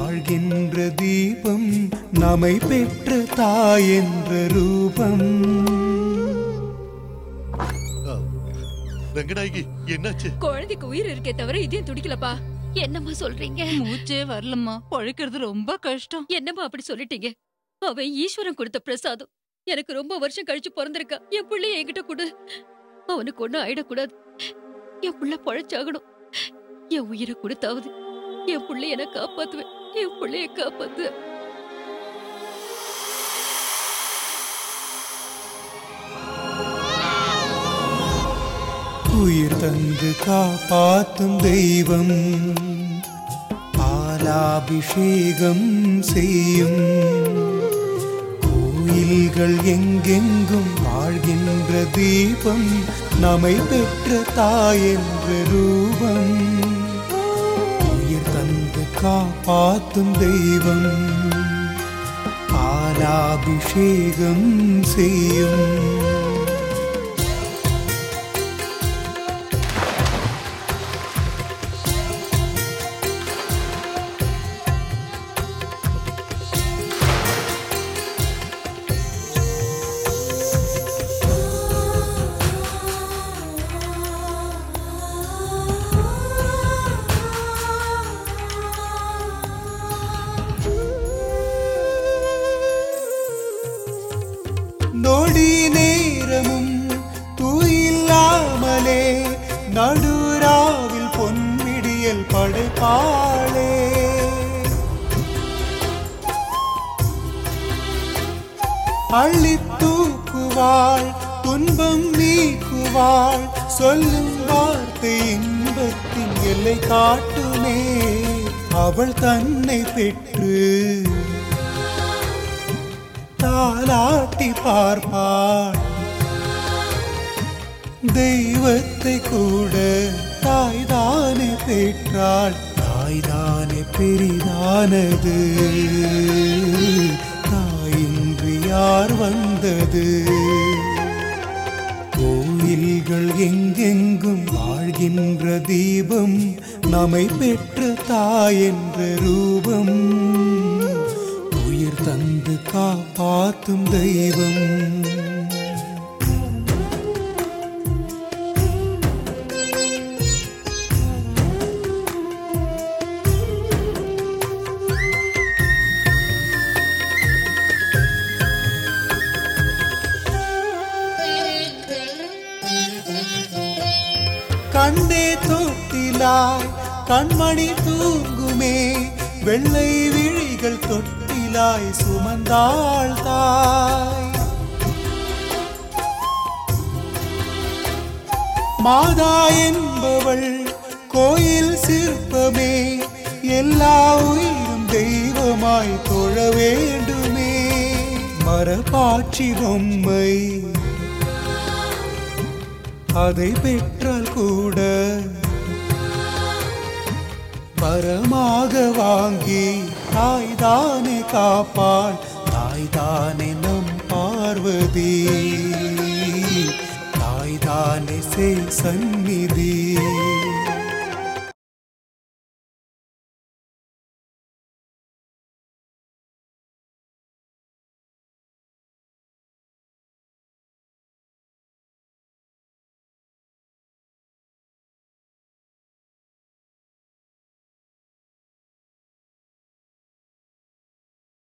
வாழ்கின்ற தீபம் நம்மை பெற்ற தாய் என்ற ரூபம் ரங்கநாயகி என்னாச்சு குழந்தைக்கு உயிர் இருக்கே தவிர இதையும் துடிக்கலப்பா என்னம்மா சொல்றீங்க மூச்சே வரலம்மா பழைக்கிறது ரொம்ப கஷ்டம் என்னம்மா அப்படி சொல்லிட்டீங்க அவன் ஈஸ்வரன் கொடுத்த பிரசாதம் எனக்கு ரொம்ப வருஷம் கழிச்சு பிறந்திருக்கா என் பிள்ளைய என்கிட்ட கொடு அவனுக்கு ஒண்ணும் ஆயிடக்கூடாது என் புள்ள பழச்சாகணும் என் உயிரை கொடுத்தாவது என் பிள்ளைய நான் காப்பாத்துவேன் என் பிள்ளைய காப்பாத்துவேன் உயிர் தந்து காப்பாத்தும் தெய்வம் பாலாபிஷேகம் செய்யும் கோயில்கள் எங்கெங்கும் வாழ்கின்ற தீபம் நம்மை பெற்ற தாய் என்ற ரூபம் உயிர் தந்து காப்பாத்தும் தெய்வம் பாலாபிஷேகம் செய்யும் நொடி நேரமும் தூயில்லாமலே நடுராவில் பொன்விடியல் படைப்பாளே அள்ளி தூக்குவாள் துன்பம் நீக்குவாள் சொல்லும் வார்த்தை இன்பத்தின் எல்லை காட்டுமே அவள் தன்னை பெற்று தாலாட்டி பார்ப்பாள் தெய்வத்தை கூட தாய்தானே பெற்றாள் தாய்தானே பெரிதானது தாயின்றி யார் வந்தது கோயில்கள் எங்கெங்கும் வாழ்கின்ற தீபம் நம்மை பெற்ற தாய் என்ற ரூபம் உயிர் தந்து காப்பாத்தும் தெய்வம் கண்டே தொட்டிலாய் கண்மணி தூங்குமே வெள்ளை விழிகள் தொட்டிலாய் சுமந்தாள் தாய் மாதா என்பவள் கோயில் சிற்பமே எல்லா உயிரும் தெய்வமாய் தொழ வேண்டுமே மரபாட்சி பொம்மை அதை பெற்றால் கூட வரமாக வாங்கி தாய்தானே காப்பாள் தாய்தானே நம் பார்வதி தாய்தானே செய் சந்நிதி